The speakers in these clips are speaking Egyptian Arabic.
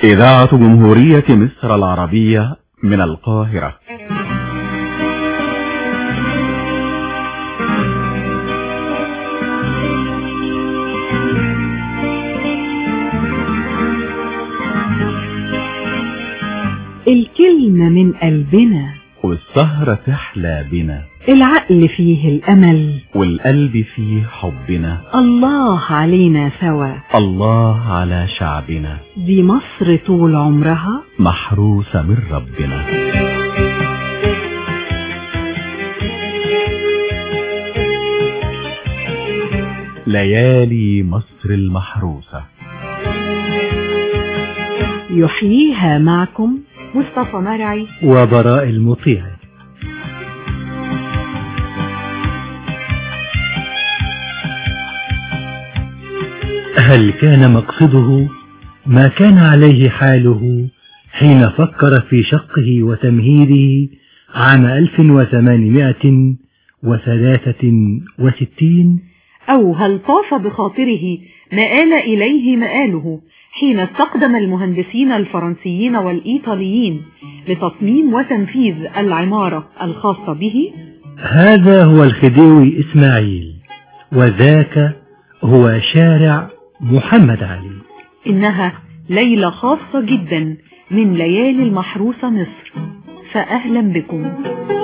إذاعة جمهورية مصر العربية من القاهرة الكلمة من قلبنا والسهرة تحلى بنا العقل فيه الأمل والقلب فيه حبنا الله علينا سوا الله على شعبنا دي مصر طول عمرها محروسة من ربنا ليالي مصر المحروسة يحييها معكم مصطفى مرعي وبراء المطيع هل كان مقصده ما كان عليه حاله حين فكر في شقه وتمهيده عام 1863 أو هل طاف بخاطره ما آل إليه مآله حين استقدم المهندسين الفرنسيين والإيطاليين لتصميم وتنفيذ العمارة الخاصة به هذا هو الخديوي إسماعيل وذاك هو شارع محمد علي إنها ليلة خاصة جدا من ليالي المحروسة مصر فأهلا بكم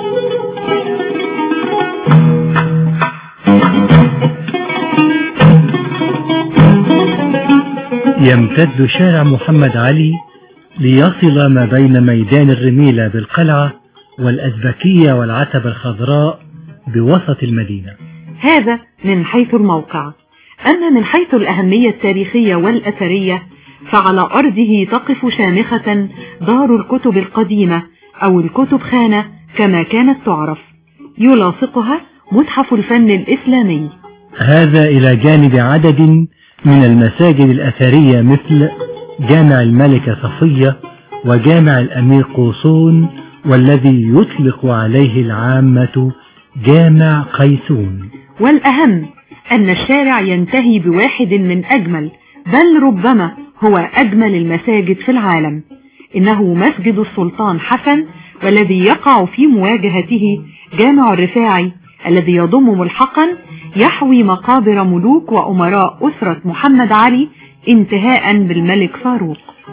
يمتد شارع محمد علي ليصل ما بين ميدان الرميلة بالقلعة والأزبكية والعتبة الخضراء بوسط المدينة هذا من حيث الموقع أما من حيث الأهمية التاريخية والأثرية فعلى أرضه تقف شامخة دار الكتب القديمة أو الكتب خانة كما كانت تعرف يلاصقها متحف الفن الإسلامي هذا إلى جانب عدد من المساجد الأثرية مثل جامع الملكة صفية وجامع الأمير قوصون والذي يطلق عليه العامة جامع قيسون والأهم أن الشارع ينتهي بواحد من أجمل بل ربما هو أجمل المساجد في العالم إنه مسجد السلطان حسن والذي يقع في مواجهته جامع الرفاعي الذي يضم ملحقا يحوي مقابر ملوك وأمراء أسرة محمد علي انتهاء بالملك فاروق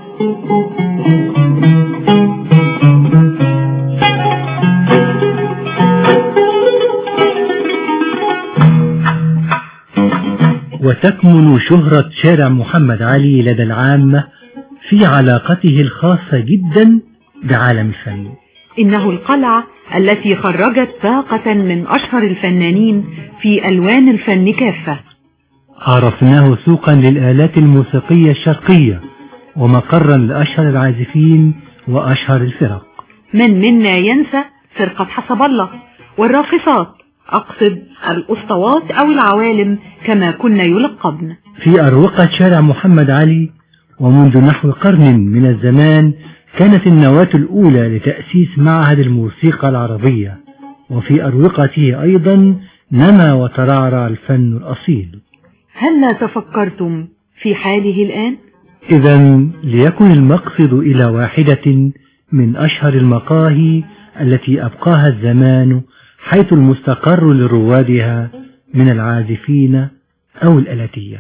وتكمن شهرة شارع محمد علي لدى العامة في علاقته الخاصة جدا بعالم الفن إنه القلعة التي خرجت باقة من أشهر الفنانين في ألوان الفن كافة عرفناه سوقا للآلات الموسيقية الشرقية ومقرا لأشهر العازفين وأشهر الفرق من منا ينسى فرقة حسب الله والراقصات أقصد الأسطوات أو العوالم كما كنا يلقبن في أروقة شارع محمد علي ومنذ نحو قرن من الزمان كانت النواة الأولى لتأسيس معهد الموسيقى العربية وفي أروقته أيضا نما وترعرع الفن الأصيل هل تفكرتم في حاله الآن؟ إذا ليكن المقصد إلى واحدة من أشهر المقاهي التي أبقاها الزمان حيث المستقر لروادها من العازفين أو الألتية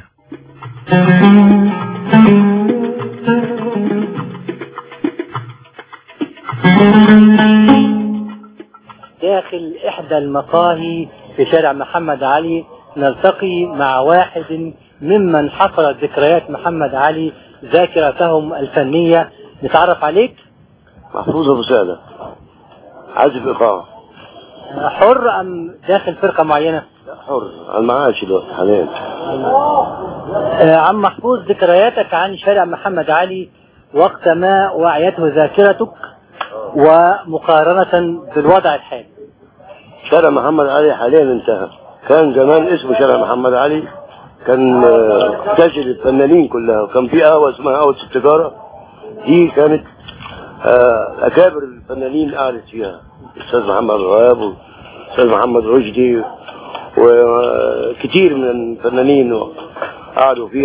داخل إحدى المقاهي في شارع محمد علي نلتقي مع واحد ممن حفرت ذكريات محمد علي ذاكرتهم الفنية نتعرف عليك محفوظ أبو سادة عازف إيقاع حر أم داخل فرقة معينة حر على المعاش دلوقتي حاليا آه، عم محفوظ ذكرياتك عن شارع محمد علي وقت ما وعيته ذاكرتك ومقارنة بالوضع الحالي شارع محمد علي حاليا انتهى كان زمان اسمه شارع محمد علي كان آه، تاجر الفنانين كلها وكان في قهوة اسمها قهوة التجارة دي كانت آه، أكابر الفنانين قعدت فيها الأستاذ محمد الغاب والأستاذ محمد رشدي وكتير من الفنانين قعدوا فيها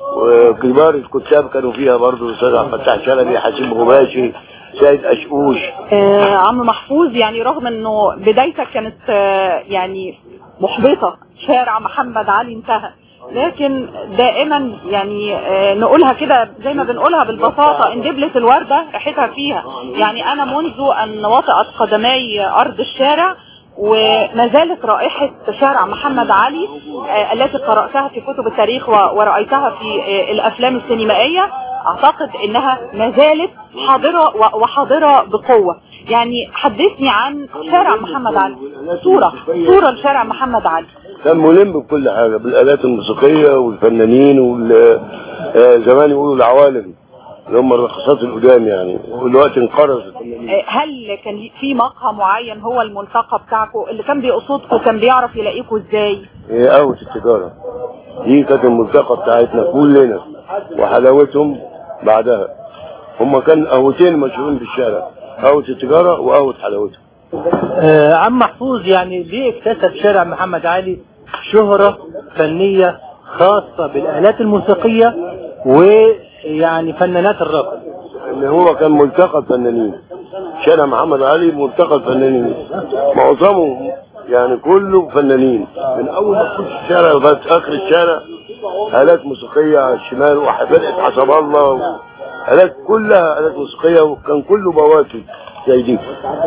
وكبار الكتاب كانوا فيها برضه الاستاذ عبد الفتاح شلبي حسين غباشي سيد اشقوش آه، عم محفوظ يعني رغم انه بدايتك كانت آه، يعني محبطة شارع محمد علي انتهى لكن دائما يعني آه، نقولها كده زي ما بنقولها بالبساطة ان دبلة الوردة ريحتها فيها يعني انا منذ ان وطأت قدمي ارض الشارع وما زالت رائحة شارع محمد علي آه، التي قرأتها في كتب التاريخ و- ورأيتها في آه، الأفلام السينمائية أعتقد أنها ما زالت حاضرة و- وحاضرة بقوة يعني حدثني عن شارع محمد علي صورة صورة لشارع محمد علي كان ملم بكل حاجه بالالات الموسيقيه والفنانين وال آه، زمان يقولوا العوالم اللي هم الرقصات القدام يعني ودلوقتي انقرضت آه، هل كان في مقهى معين هو الملتقى بتاعكم اللي كان بيقصدكم كان بيعرف يلاقيكم ازاي هي قهوة التجارة دي كانت الملتقى بتاعتنا كلنا وحلاوتهم بعدها هما كان قهوتين مشهورين في الشارع قهوة التجارة وقهوة حلاوتهم آه، عم محفوظ يعني ليه اكتسب شارع محمد علي شهرة فنية خاصة بالآلات الموسيقية ويعني فنانات الرقص ان هو كان ملتقى الفنانين شارع محمد علي ملتقى الفنانين معظمهم يعني كله فنانين من اول ما تخش الشارع لغايه اخر الشارع آلات موسيقية على الشمال وفرقة حسب الله آلات كلها آلات موسيقية وكان كله بواكي زي دي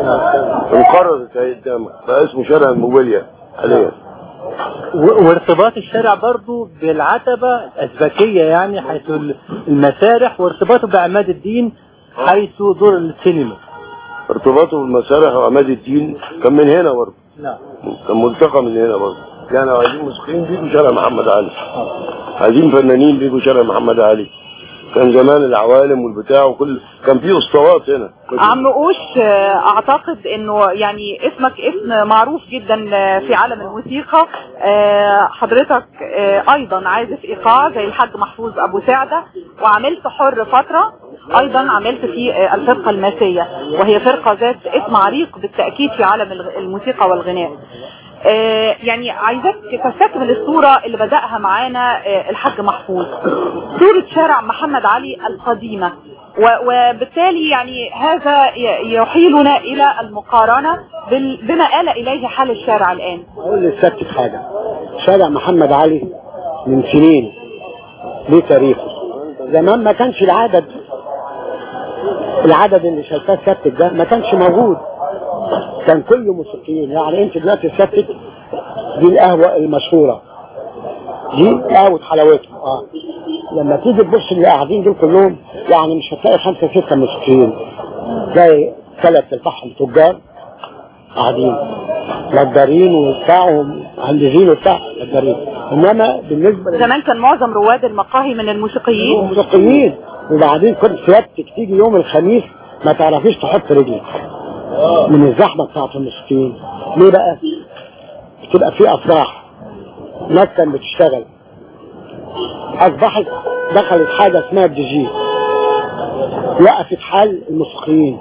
انقرضت اهي قدامك بقى اسمه شارع الموبيليا حاليا و- وارتباط الشارع برضو بالعتبة الأسبكية يعني حيث المسارح وارتباطه بعماد الدين حيث دور السينما ارتباطه بالمسارح وعماد الدين كان من هنا برضه نعم كان ملتقى من هنا برضه كانوا عايزين موسيقيين بيجوا شارع محمد علي عايزين فنانين بيجوا شارع محمد علي كان زمان العوالم والبتاع وكل كان في اسطوات هنا عم قوش آه، اعتقد انه يعني اسمك اسم معروف جدا آه، في عالم الموسيقى آه، حضرتك آه، ايضا عازف ايقاع زي الحاج محفوظ ابو سعدة وعملت حر فترة ايضا عملت في آه، الفرقة الماسية وهي فرقة ذات اسم عريق بالتأكيد في عالم الغ- الموسيقى والغناء آه، يعني عايزك تستكمل الصورة اللي بدأها معانا آه، الحاج محفوظ صورة شارع محمد علي القديمة و- وبالتالي يعني هذا ي- يحيلنا إلى المقارنة بال- بما آل إليه حال الشارع الآن اقول للست حاجه شارع محمد علي من سنين ليه تاريخه زمان ما كانش العدد العدد اللي شايفاه السبت ده ما كانش موجود كان كله موسيقيين يعني انت دلوقتي السبت دي القهوه المشهوره دي قهوه حلاوتهم اه لما تيجي تبص اللي قاعدين دول كلهم يعني مش هتلاقي خمسه سته موسيقيين زي ثلاث ارباعهم تجار قاعدين نجارين وبتاع ومهندسين وبتاع نجارين انما بالنسبه زمان كان معظم رواد المقاهي من الموسيقيين للموسيقيين وبعدين كنت سيادتك تيجي يوم الخميس ما تعرفيش تحط رجلك من الزحمه بتاعت الموسيقيين ليه بقى؟ بتبقى في افراح ناس كانت بتشتغل اصبحت دخلت حاجه اسمها الدي جي وقفت حال الموسيقيين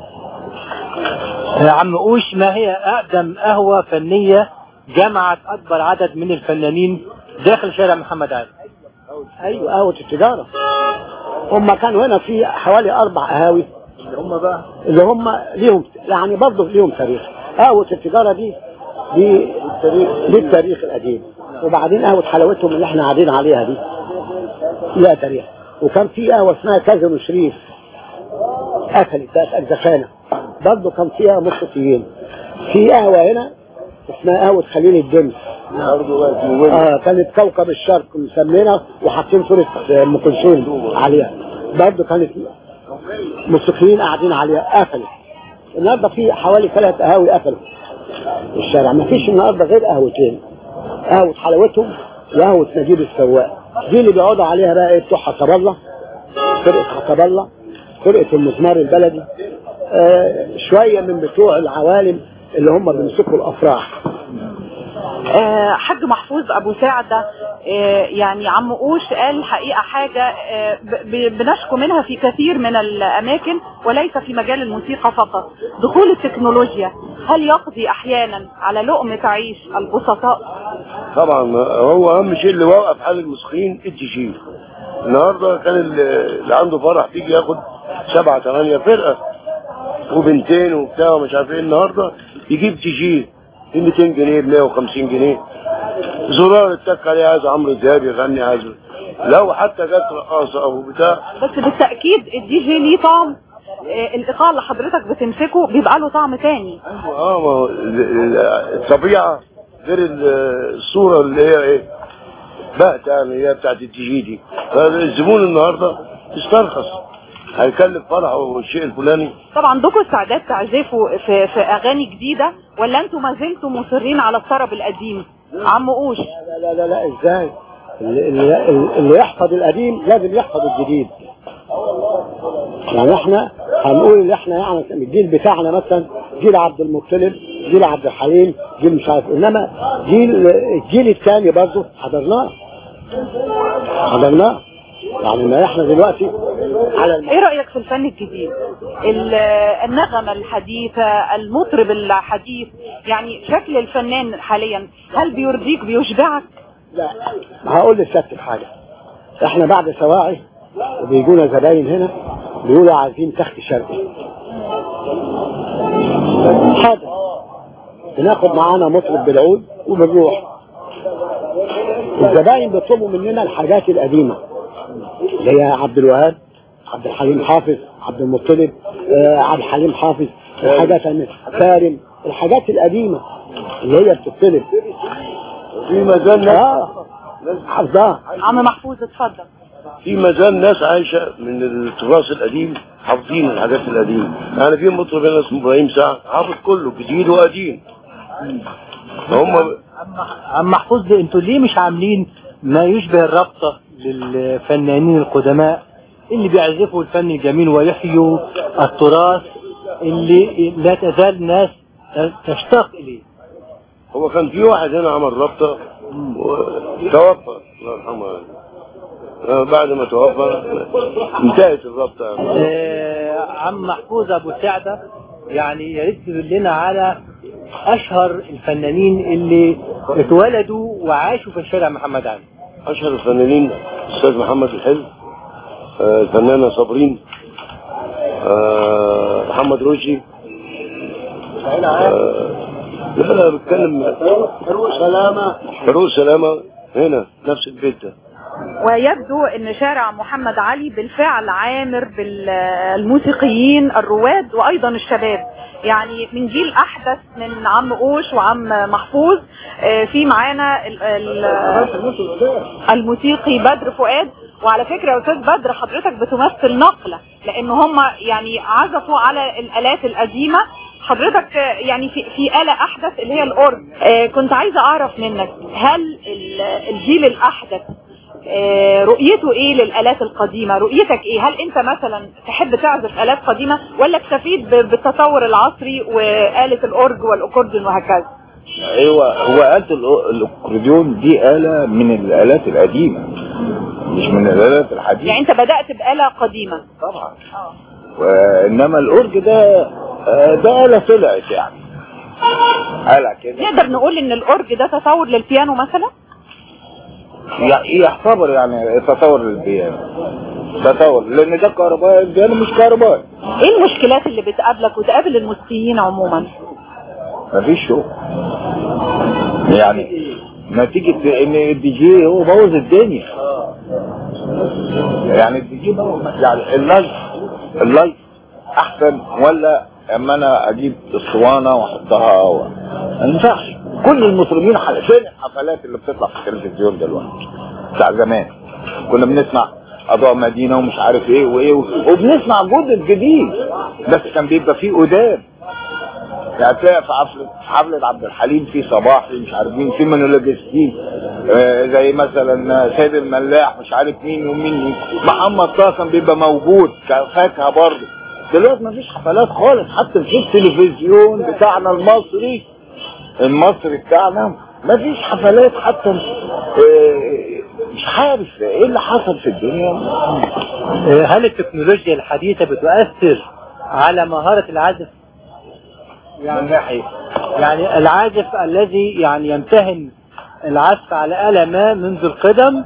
يا عم قوش ما هي أقدم قهوة فنية جمعت أكبر عدد من الفنانين داخل شارع محمد علي ايوه قهوه التجاره هم كانوا هنا في حوالي اربع قهاوي اللي هم بقى اللي هم ليهم يعني برضه ليهم تاريخ قهوه التجاره دي دي التاريخ دي التاريخ القديم وبعدين قهوه حلاوتهم اللي احنا قاعدين عليها دي ليها تاريخ وكان في قهوه اسمها كازينو شريف قفلت بقت اجزخانه برضه كان فيها موسيقيين في قهوه هنا اسمها قهوه خليل الدمس برضه بقى في وين اه كانت كوكب الشرق مسمينها وحاطين صورة ام كلثوم عليها برضه كانت موسيقيين قاعدين عليها قفلت النهارده في حوالي ثلاث قهاوي قفلوا في الشارع ما فيش النهارده غير قهوتين قهوة حلاوتهم وقهوة نجيب السواق دي اللي بيقعدوا عليها بقى ايه بتوع حسب الله فرقة حسب الله فرقة المزمار البلدي آه شوية من بتوع العوالم اللي هم بيمسكوا الافراح آه، حاج محفوظ ابو سعدة آه، يعني عم قوش قال حقيقة حاجة آه، ب- ب- بنشكو منها في كثير من الاماكن وليس في مجال الموسيقى فقط دخول التكنولوجيا هل يقضي احيانا على لقمة عيش البسطاء طبعا هو اهم شيء اللي وقف حال الموسيقيين الدي جي النهارده كان اللي اللي عنده فرح تيجي ياخد سبعة ثمانية فرقة وبنتين وبتاع ومش عارف ايه النهارده يجيب تيجي ب 200 جنيه ب 150 جنيه زرار اتك عليه عايز عمرو دياب يغني عايز لو حتى جت رقاصة او بتاع بس بالتاكيد الدي جي ليه طعم آه، الايقاع اللي حضرتك بتمسكه بيبقى له طعم تاني اه ما هو ال- ال- الطبيعة غير ال- الصورة اللي هي ايه بقت يعني هي بتاعت الدي جي دي فالزبون النهارده استرخص هيكلف فرحه والشيء الفلاني طبعا عندكم استعداد تعزفوا في, في اغاني جديده ولا انتوا ما زلتوا مصرين على الطرب القديم عم قوش لا لا لا, لا ازاي اللي, اللي, اللي يحفظ القديم لازم يحفظ الجديد يعني احنا هنقول ان احنا يعني الجيل بتاعنا مثلا جيل عبد المطلب جيل عبد الحليم جيل مش عارف انما جيل الجيل الثاني برضه حضرناه حضرناه يعني ما احنا دلوقتي على الم... ايه رايك في الفن الجديد ال- النغمه الحديثه المطرب الحديث يعني شكل الفنان حاليا هل بيرضيك بيشبعك لا هقول للست حاجة احنا بعد سواعي وبيجونا زباين هنا بيقولوا عايزين تخت شرقي حاضر بناخد معانا مطرب بالعود وبنروح الزباين بيطلبوا مننا الحاجات القديمة اللي هي عبد الوهاب عبد الحليم حافظ عبد المطلب آه، عبد الحليم حافظ الحاجات الم- سالم الحاجات القديمة اللي هي بتطلب في مازال ناس اه حافظاها عم محفوظ اتفضل في مازال ناس عايشة من التراث القديم حافظين الحاجات القديمة يعني في مطرب هنا اسمه ابراهيم سعد حافظ كله جديد وقديم هم عم محفوظ ده انتوا ليه مش عاملين ما يشبه الرابطة للفنانين القدماء اللي بيعزفوا الفن الجميل ويحيوا التراث اللي لا تزال الناس تشتاق إليه هو كان في واحد هنا عمل رابطة وتوفى الله يرحمه يعني. آه، بعد ما توفى انتهت الرابطة يعني. آه، عم محفوظ أبو سعدة يعني يا ريت تقول لنا على أشهر الفنانين اللي اتولدوا وعاشوا في شارع محمد علي أشهر الفنانين الأستاذ محمد الحلو آه، الفنانة صابرين آه، محمد رشدي آه، لا لا بتكلم فاروق سلامة فاروق سلامة هنا نفس البيت ده ويبدو ان شارع محمد علي بالفعل عامر بالموسيقيين الرواد وايضا الشباب يعني من جيل احدث من عم قوش وعم محفوظ آه، في معانا ال- ال- الموسيقي بدر فؤاد وعلى فكرة يا استاذ بدر حضرتك بتمثل نقلة لان هم يعني عزفوا على الالات القديمة حضرتك آه، يعني في, في آلة احدث اللي هي الاورج آه، كنت عايزة اعرف منك هل ال- الجيل الاحدث آه، رؤيته ايه للالات القديمه رؤيتك ايه هل انت مثلا تحب تعزف الات قديمه ولا اكتفيت ب- بالتطور العصري وآلة الاورج والاكورديون وهكذا ايوه هو آلة الأو- الاكورديون دي آلة من الآلات القديمة مش من الآلات الحديثة يعني انت بدأت بآلة قديمه طبعا وانما الاورج ده آه، ده آلة طلعت يعني آلة كده نقدر نقول ان الاورج ده تطور للبيانو مثلا ي- يعتبر يعني تطور للبيانو تطور لان ده كهربائي البيانو مش كهربائي ايه المشكلات اللي بتقابلك وتقابل الموسيقيين عموما مفيش شغل يعني نتيجة ان الدي جي هو بوظ الدنيا يعني الدي جي بوظ يعني اللايف اللايف احسن ولا اما انا اجيب اسطوانة واحطها و... ما ينفعش كل المطربين حل... فين الحفلات اللي بتطلع في التلفزيون دلوقتي بتاع زمان كنا بنسمع اضواء مدينة ومش عارف ايه وايه وبنسمع جدد جديد بس كان بيبقى فيه قدام يعني تلاقي في حفلة في حفلة عبد الحليم في صباح في مش عارف مين في منولوجيستين آه زي مثلا سيد الملاح مش عارف مين ومين مين. محمد طه كان بيبقى موجود كفاكهة برضه دلوقتي مفيش حفلات خالص حتى في التلفزيون بتاعنا المصري المصري بتاعنا مفيش حفلات حتى آه، مش عارف ايه اللي حصل في الدنيا آه، هل التكنولوجيا الحديثة بتؤثر على مهارة العازف من ناحية يعني العازف الذي يعني يمتهن العزف على آلة ما منذ القدم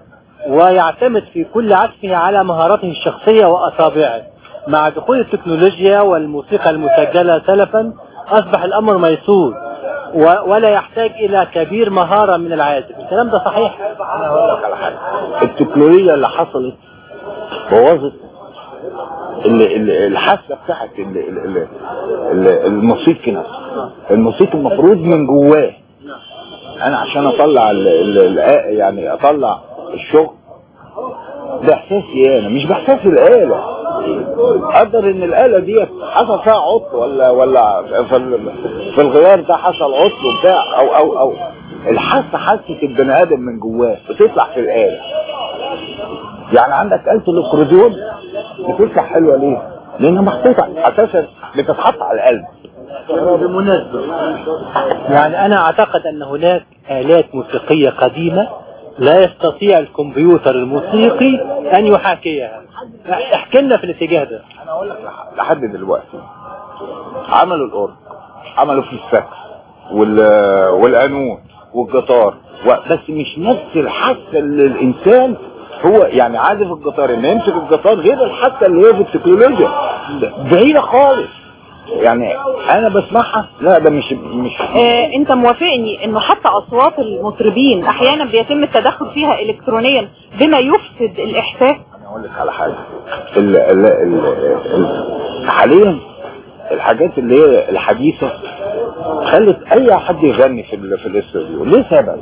ويعتمد في كل عزفه على مهاراته الشخصية وأصابعه مع دخول التكنولوجيا والموسيقى المسجلة سلفا أصبح الأمر ميسور و- ولا يحتاج إلى كبير مهارة من العازف الكلام ده صحيح انا هقول لك على حاجه التكنولوجيا اللي حصلت بوظت ال- ال- الحاسه بتاعت ال- ال- ال- ال- الموسيقي نفسه الموسيقي المفروض من جواه انا عشان اطلع ال ال ال يعني اطلع الشغل باحساسي انا مش باحساس الاله قدر ان الاله دي حصل فيها عطل ولا ولا في, ال- في الغيار ده حصل عطل وبتاع او او او الحاسه حاسه البني ادم من جواه بتطلع في الاله يعني عندك آلة الاكورديون بتطلع حلوه ليه؟ لانها محطوطه اساسا بتتحط على القلب بالمناسبة يعني أنا أعتقد أن هناك آلات موسيقية قديمة لا يستطيع الكمبيوتر الموسيقي أن يحاكيها احكي لنا في الاتجاه ده انا اقول لك لح- لحد دلوقتي عملوا الاورج عملوا في السكس وال والقانون والجيتار و- بس مش نفس الحاسه اللي الانسان هو يعني عازف الجيتار ان يمسك الجيتار غير الحاسه اللي هي في التكنولوجيا بعيده خالص يعني انا بسمعها لا ده مش مش آه انت موافقني انه حتى اصوات المطربين احيانا بيتم التدخل فيها الكترونيا بما يفسد الاحساس انا اقول لك على حاجه ال ال ال ال حاليا الحاجات اللي هي الحديثه خلت اي حد يغني في ال في الاستوديو ليه سبب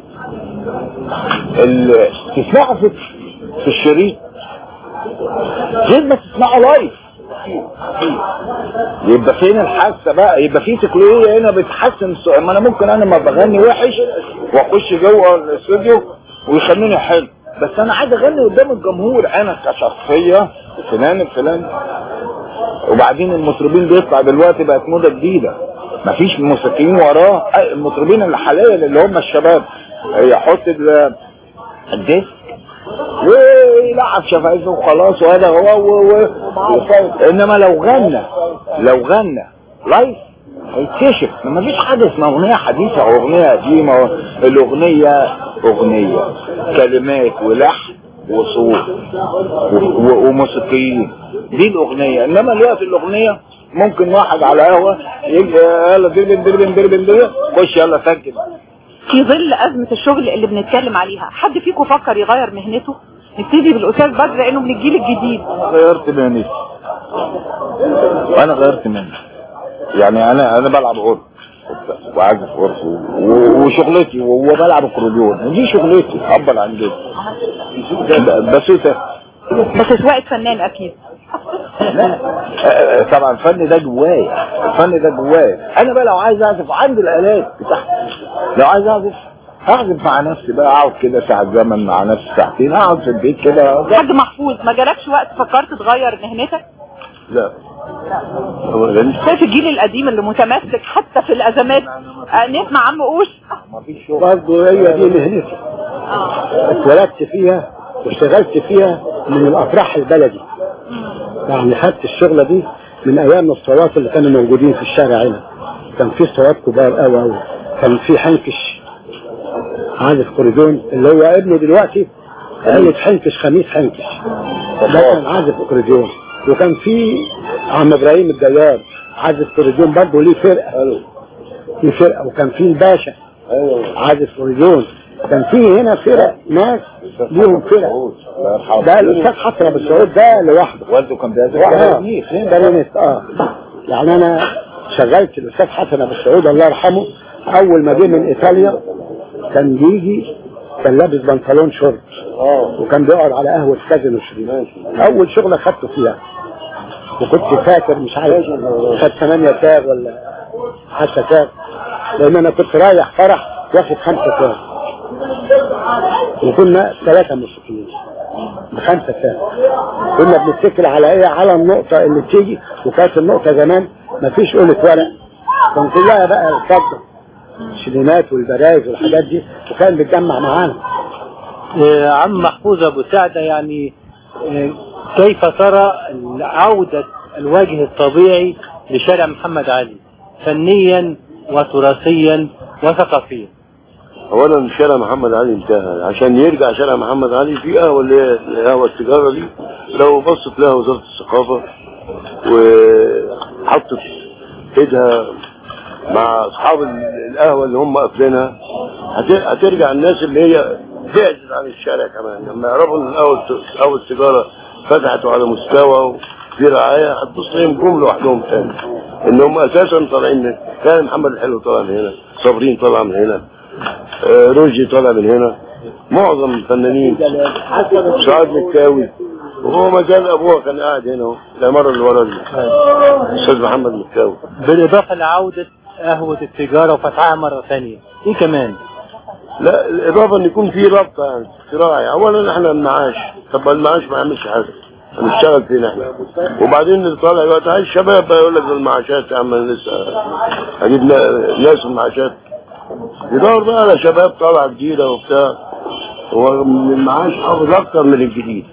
ال- تسمعه في في الشريط غير ما تسمعه لايف يبقى فين الحاسه بقى يبقى في تكنولوجيا هنا بتحسن السؤال ما انا ممكن انا ما بغني وحش واخش جوه الاستوديو ويخلوني حلو بس انا عايز اغني قدام الجمهور انا كشخصيه فلان الفلاني وبعدين المطربين بيطلع دلوقتي بقت موضه جديده مفيش موسيقيين وراه أي المطربين اللي حاليا اللي هم الشباب يحط ال- الديسك ويلعب شفايفه وخلاص وهذا هو و... و... انما لو غنى لو غنى لايف هيتكشف ما فيش حاجه اسمها اغنيه حديثه او اغنيه قديمه الاغنيه اغنيه كلمات ولحن وصوت و... و... وموسيقيين دي الاغنيه انما الوقت الاغنيه ممكن واحد على قهوه يجي يلا دربن دربن دربن دربن خش يلا سجل في ظل ازمة الشغل اللي بنتكلم عليها حد فيكم فكر يغير مهنته نبتدي بالاستاذ بدر لانه من الجيل الجديد انا غيرت مهنتي وانا غيرت مهنتي يعني انا انا بلعب عرف وعازف عرف و- وشغلتي وهو بلعب اكورديون دي شغلتي ابا عن جد بسيطه بس سواء فنان اكيد لا آه، آه، طبعا الفن ده جوايا الفن ده جوايا انا بقى لو عايز اعزف عندي الالات بتاعتي لو عايز اعزف اعزف مع نفسي بقى اقعد كده ساعة زمن مع نفسي ساعتين اقعد في البيت كده حاج محفوظ ما جالكش وقت فكرت تغير مهنتك لا هو غني شايف الجيل القديم اللي متمسك حتى في الازمات آه، نسمع عم قوش مفيش شغل برضه هي دي مهنتي اتولدت فيها واشتغلت فيها من الافراح البلدي يعني خدت الشغله دي من ايام الصوات اللي كانوا موجودين في الشارع هنا كان في صوات كبار قوي قوي كان في حنكش عازف كوردون اللي هو ابنه دلوقتي آلة حنكش خميس حنكش ده كان عازف اكورديون وكان في عم ابراهيم الجيار عازف كورديون برضه ليه فرقه ليه فرقه وكان في الباشا عازف كورديون كان في هنا فرق ناس ليهم فرق الله يرحمه ده الاستاذ حسن ابو السعود ده لوحده والده كان بيعزف اه كلارينيت كلارينيت اه يعني انا شغلت الاستاذ حسن ابو السعود الله يرحمه اول ما جه من ايطاليا كان بيجي كان لابس بنطلون شورت وكان بيقعد على قهوه كازينو شريف اول شغله خدته فيها وكنت فاكر مش عارف خد 8 ساغ ولا 10 ساغ لان انا كنت رايح فرح واخد 5 ساغ وكنا ثلاثه موسيقيين بخمسة ساعة كنا بنتكل على ايه على النقطة اللي بتيجي وكانت النقطة زمان مفيش قولة ورق كان كلها بقى الفضة الشلينات والبرايز والحاجات دي وكان بيتجمع معانا آه، عم محفوظ ابو سعده يعني آه، كيف ترى عودة الوجه الطبيعي لشارع محمد علي فنيا وتراثيا وثقافيا اولا شارع محمد علي انتهى عشان يرجع شارع محمد علي في قهوه اللي هي قهوه التجاره دي لو بصت لها وزاره الثقافه وحطت ايدها مع اصحاب ال- القهوه اللي هم قافلينها هت- هترجع الناس اللي هي بعدت عن الشارع كمان لما يعرفوا ان قهوه الت- قهوه التجاره فتحت على مستوى وفي رعايه هتبص تلاقيهم جم لوحدهم تاني ان هم اساسا طالعين من كان محمد الحلو طالع من هنا صابرين طالع من هنا آه، رشدي طالع من هنا معظم الفنانين سعاد مكاوي وهو ما زال ابوه كان قاعد هنا اهو العماره اللي ورا دي الاستاذ محمد مكاوي بالاضافه لعوده قهوه التجاره وفتحها مره ثانيه ايه كمان لا الاضافه ان يكون في رابطه يعني اختراعي اولا احنا المعاش طب المعاش ما يعملش حاجه هنشتغل فين احنا وبعدين اللي طالع دلوقتي عايز شباب بقى يقول لك ده المعاشات يا عم أنا لسه هجيب نا- ناس المعاشات يدور بقى على شباب طالعه جديده وبتاع هو من المعاش حافظ اكتر من الجديد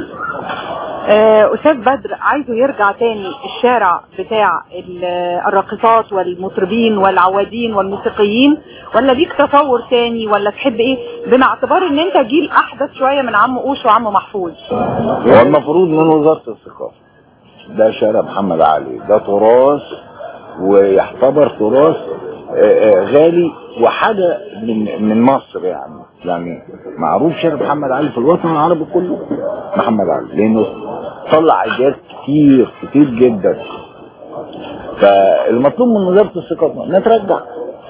آه، أستاذ بدر عايزه يرجع تاني الشارع بتاع ال- الراقصات والمطربين والعوادين والموسيقيين ولا ليك تصور تاني ولا تحب ايه بما اعتبار ان انت جيل احدث شوية من عم قوش وعم محفوظ هو المفروض من وزارة الثقافة ده شارع محمد علي ده تراث ويعتبر تراث آه، آه، غالي وحاجة من من مصر يعني يعني معروف شارع محمد علي في الوطن العربي كله محمد علي لأنه طلع أجيال كتير كتير جدا فالمطلوب من وزارة الثقافة انها ترجع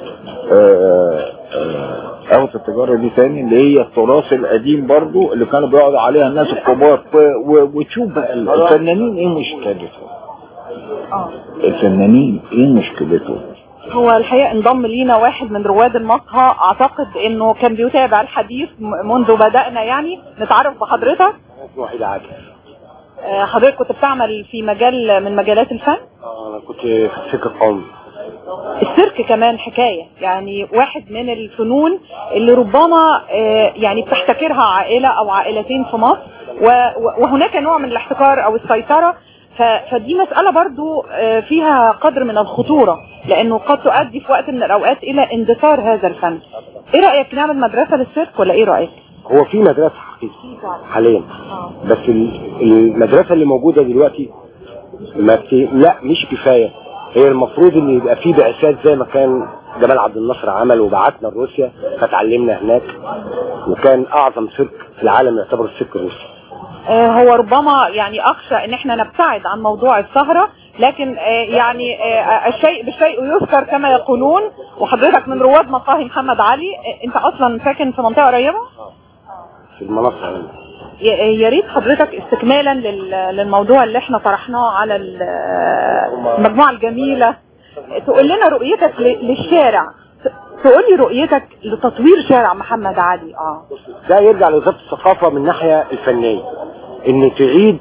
آه، آه، قهوة التجارة دي تاني اللي هي التراث القديم برضو اللي كانوا بيقعدوا عليها الناس الكبار و- و- وتشوف بقى الفنانين ايه مشكلتهم اه الفنانين ايه مشكلتهم هو الحقيقة انضم لينا واحد من رواد المقهى اعتقد انه كان بيتابع الحديث م- منذ بدأنا يعني نتعرف بحضرتك وحيد عادل آه، حضرتك كنت بتعمل في مجال من مجالات الفن آه، انا كنت في السلك القومي السيرك كمان حكاية يعني واحد من الفنون اللي ربما آه، يعني بتحتكرها عائلة او عائلتين في مصر و- و- وهناك نوع من الاحتكار او السيطرة ف- فدي مسألة برضو آه، فيها قدر من الخطورة لانه قد تؤدي في وقت من الاوقات الى اندثار هذا الفن ايه رأيك نعمل مدرسة للسيرك ولا ايه رأيك؟ هو في مدرسة حقيقي حاليا بس ال- المدرسة اللي موجودة دلوقتي ما بت... لا مش كفاية هي المفروض ان يبقى في بعثات زي ما كان جمال عبد الناصر عمل وبعتنا لروسيا فتعلمنا هناك وكان اعظم سيرك في العالم يعتبر السيرك الروسي آه، هو ربما يعني اخشى ان احنا نبتعد عن موضوع السهرة لكن آه، يعني آه، الشيء بالشيء يذكر كما يقولون وحضرتك من رواد مقاهي محمد علي آه، انت اصلا ساكن في منطقة قريبة في المنصة يعني. ي- يا ريت حضرتك استكمالا لل- للموضوع اللي احنا طرحناه على ال- المجموعة الجميلة تقول لنا رؤيتك ل- للشارع ت- تقول لي رؤيتك لتطوير شارع محمد علي اه ده يرجع لوزارة الثقافة من الناحية الفنية ان تعيد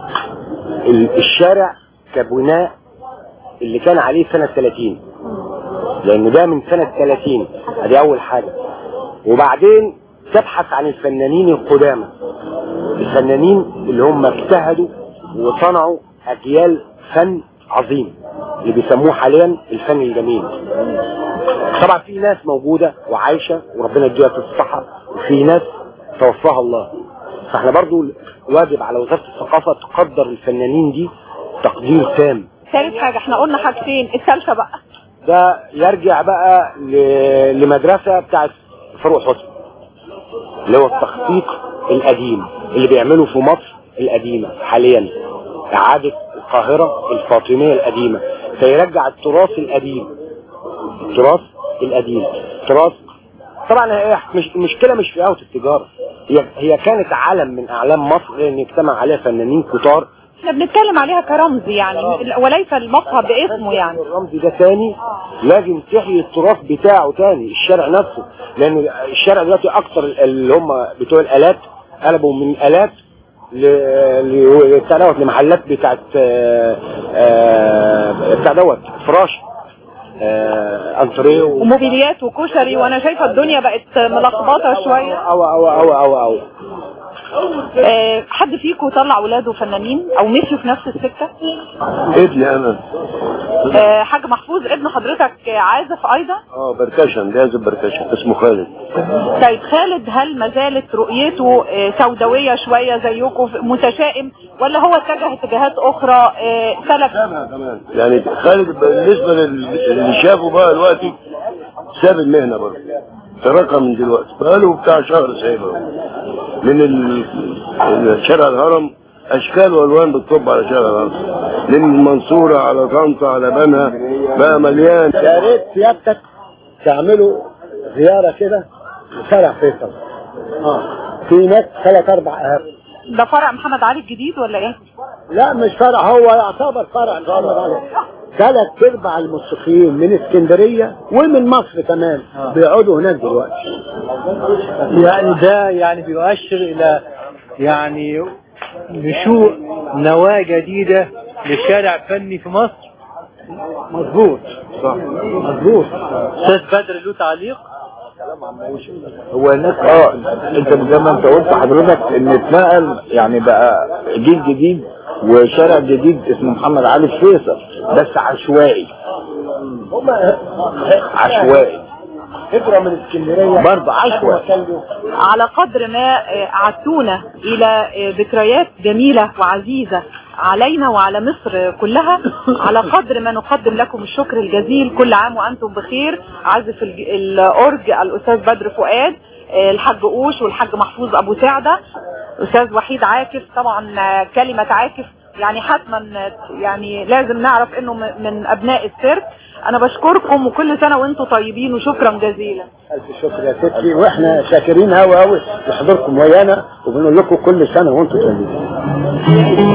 ال- الشارع كبناء اللي كان عليه سنة 30 لان ده من سنة 30 ادي اول حاجة وبعدين تبحث عن الفنانين القدامى الفنانين اللي هم اجتهدوا وصنعوا اجيال فن عظيم اللي بيسموه حاليا الفن الجميل طبعا في ناس موجودة وعايشة وربنا يديها الصحة وفي ناس توفاها الله فاحنا برضو واجب على وزارة الثقافة تقدر الفنانين دي تقدير تام ثالث حاجة احنا قلنا حاجتين الثالثة بقى ده يرجع بقى ل- لمدرسة بتاعت فاروق حسني اللي هو التخطيط القديم اللي بيعمله في مصر القديمة حاليا إعادة القاهرة الفاطمية القديمة فيرجع التراث القديم التراث القديم تراث طبعا هي مش المشكلة مش في قهوة التجارة هي هي كانت علم من أعلام مصر لأن اجتمع عليها فنانين كتار احنا بنتكلم عليها كرمز يعني وليس المقهى باسمه يعني الرمز ده تاني لازم تحيي التراث بتاعه تاني الشارع نفسه لان الشارع دلوقتي اكتر اللي هم بتوع الالات قلبوا من الات ل ل- بتاع دوت لمحلات بتاعت آه، آه، بتاع دوت فراش آه، انتريه و- وموبيليات وكشري وانا شايفة الدنيا بقت ملخبطة شوية او او او او او اه حد فيكم طلع ولاده فنانين او مشوا في نفس السكة ابني انا آه، حاج محفوظ ابن حضرتك آه، عازف ايضا اه بركشن جاز بركشن اسمه خالد طيب خالد هل ما زالت رؤيته آه، سوداويه شويه زيكم متشائم ولا هو اتجه اتجاهات اخرى آه، سلك كمان يعني خالد بالنسبه لل- اللي شافه بقى دلوقتي ساب المهنه برضه تركها من دلوقتي بقاله بتاع شهر سايبها من ال- شارع الهرم اشكال والوان بتطب على شارع الهرم من المنصوره على طنطا على بنها بقى مليان يا ريت سيادتك تعملوا زياره كده لشارع فيصل اه في هناك ثلاث اربع اهاب ده فرع محمد علي الجديد ولا ايه؟ لا مش فرع هو يعتبر فرع محمد علي ثلاث ارباع الموسيقيين من اسكندريه ومن مصر كمان بيقعدوا هناك دلوقتي يعني ده يعني بيؤشر الى يعني نشوء نواة جديدة للشارع الفني في مصر مظبوط صح مظبوط استاذ بدر له تعليق هو هناك اه انت زي ما انت قلت حضرتك ان اتنقل يعني بقى جيل جديد وشارع جديد اسمه محمد علي فيصل بس عشوائي عشوائي هجرة من اسكندريه برضه عشوائي على قدر ما آه، عدتونا الى آه، ذكريات جميلة وعزيزة علينا وعلى مصر كلها على قدر ما نقدم لكم الشكر الجزيل كل عام وانتم بخير عازف الج- الاورج الاستاذ بدر فؤاد آه، الحاج قوش والحاج محفوظ ابو سعده استاذ وحيد عاكف طبعا آه، كلمه عاكف يعني حتما آه، يعني لازم نعرف انه م- من ابناء السيرك انا بشكركم وكل سنه وانتم طيبين وشكرا جزيلا الف شكر يا ستي واحنا شاكرين قوي قوي لحضوركم ويانا وبنقول لكم كل سنه وانتم طيبين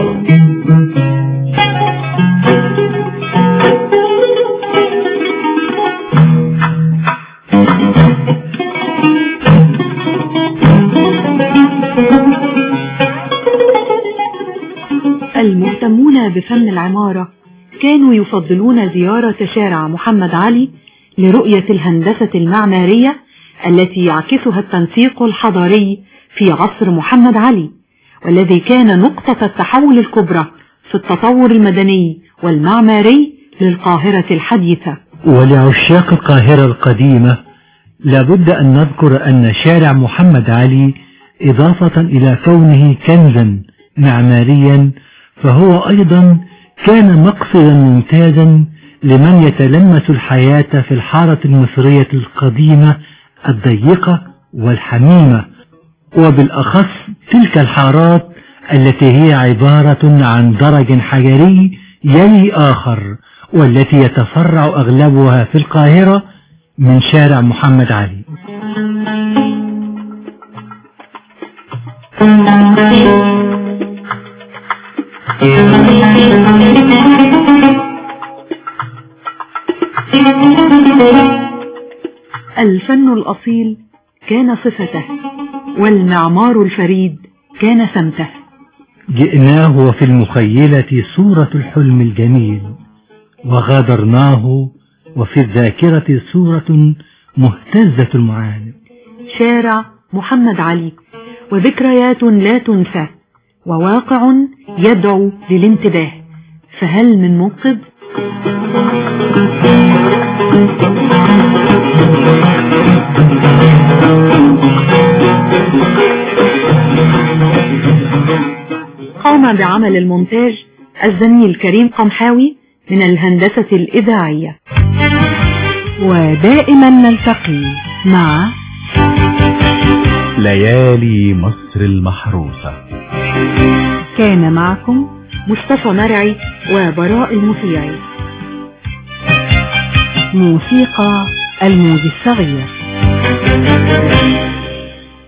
المهتمون بفن العمارة كانوا يفضلون زيارة شارع محمد علي لرؤية الهندسة المعمارية التي يعكسها التنسيق الحضاري في عصر محمد علي والذي كان نقطة التحول الكبرى في التطور المدني والمعماري للقاهرة الحديثة ولعشاق القاهرة القديمة لابد أن نذكر أن شارع محمد علي إضافة إلى كونه كنزا معماريا فهو أيضا كان مقصدا ممتازا لمن يتلمس الحياة في الحارة المصرية القديمة الضيقة والحميمة وبالأخص تلك الحارات التي هي عبارة عن درج حجري يلي آخر والتي يتفرع أغلبها في القاهرة من شارع محمد علي الفن الأصيل كان صفته والمعمار الفريد كان سمته جئناه وفي المخيلة صورة الحلم الجميل وغادرناه وفي الذاكرة صورة مهتزة المعالم شارع محمد علي وذكريات لا تنسى وواقع يدعو للانتباه فهل من منقذ قام بعمل المونتاج الزميل كريم قمحاوي من الهندسة الإذاعية ودائما نلتقي مع ليالي مصر المحروسة كان معكم مصطفى مرعي وبراء المطيعي موسيقى الموج الصغير